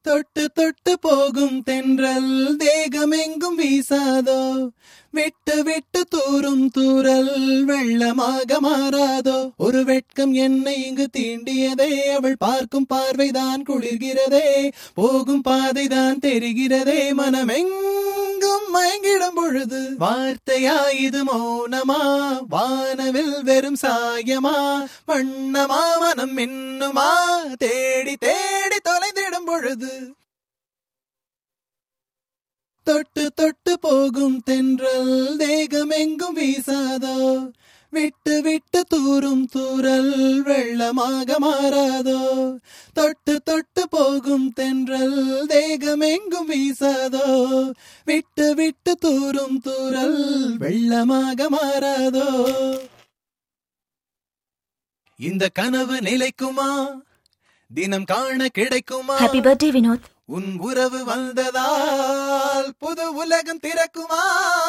தொட்டு தொட்டு போகும் தென்றல் தேகமெங்கும் வீசாதோ விட்டு விட்டு தூரும் தூரல் வெள்ளமாக மாறாதோ ஒரு வெட்கம் என்னை இங்கு தீண்டியதே அவள் பார்க்கும் பார்வைதான் குளிர்கிறதே போகும் பாதைதான் தெரிகிறதே மனமெங்கும் மயங்கிடும் பொழுது வார்த்தையா இது மௌனமா வானவில் வெறும் சாயமா வண்ணமா மனம் மின்னுமா தேடி தேடி தொலைந்திடும் பொழுது தொட்டு தொட்டு போகும் தென்றல் தேகமெங்கும் வீசாதோ விட்டு விட்டு தூரும் தூரல் வெள்ளமாக மாறாதோ தொட்டு தொட்டு போகும் தென்றல் தேகமெங்கும் வீசாதோ விட்டு விட்டு தூரும் தூரல் வெள்ளமாக மாறாதோ இந்த கனவு நிலைக்குமா தினம் காண கிடைக்குமா ஹாப்பி பர்த்டே வினோத் உன் உறவு வந்ததால் புது உலகம் திறக்குமா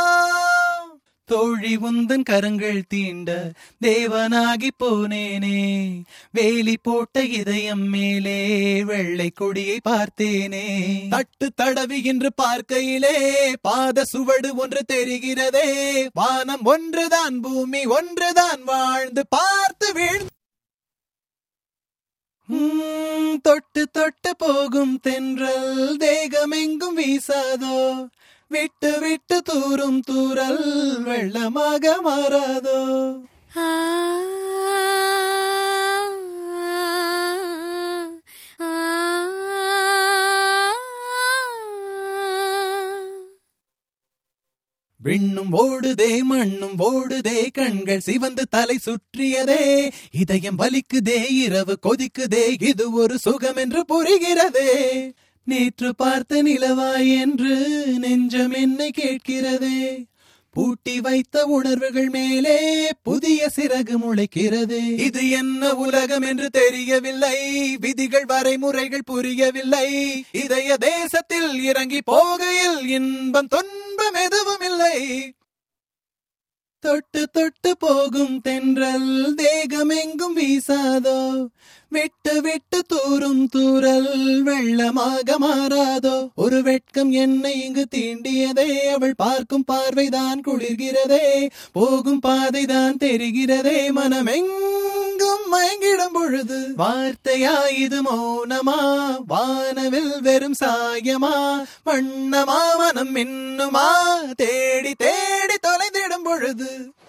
தோழி உந்தன் கரங்கள் தீண்ட தேவனாகி போனேனே வேலி போட்ட இதயம் மேலே வெள்ளை கொடியை பார்த்தேனே தட்டு தடவி என்று பார்க்கையிலே பாத சுவடு ஒன்று தெரிகிறதே வானம் ஒன்றுதான் பூமி ஒன்றுதான் வாழ்ந்து பார்த்து வீழ்ந்து உம், தொட்டு தொட்டு போகும் தென்றல் தேகமெங்கும் வீசாதோ விட்டு விட்டு தூரும் தூரல் வெள்ளமாக மாறாதோ விண்ணும் ஓடுதே மண்ணும் ஓடுதே கண்கள் சிவந்து தலை சுற்றியதே இதயம் வலிக்குதே இரவு கொதிக்குதே இது ஒரு சுகம் என்று புரிகிறதே நேற்று பார்த்த நிலவாய் என்று நெஞ்சம் என்னை கேட்கிறதே பூட்டி வைத்த உணர்வுகள் மேலே புதிய சிறகு முளைக்கிறது இது என்ன உலகம் என்று தெரியவில்லை விதிகள் வரைமுறைகள் புரியவில்லை இதய தேசத்தில் இறங்கி போகையில் இன்பம் துன்பம் எதுவும் இல்லை தொட்டு தொட்டு போகும் தென்றல் தேகமெங்கும் வீசாதோ விட்டு விட்டு தூரும் தூரல் வெள்ளமாக மாறாதோ ஒரு வெட்கம் என்னை இங்கு தீண்டியதே அவள் பார்க்கும் பார்வைதான் குளிர்கிறதே போகும் பாதைதான் தெரிகிறதே மனமெங்கும் மயங்கிடும் பொழுது வார்த்தையா இது மௌனமா வானவில் வெறும் சாயமா வண்ணமா மனம் மின்னுமா தேடி தேடி தொலைந்திடும் பொழுது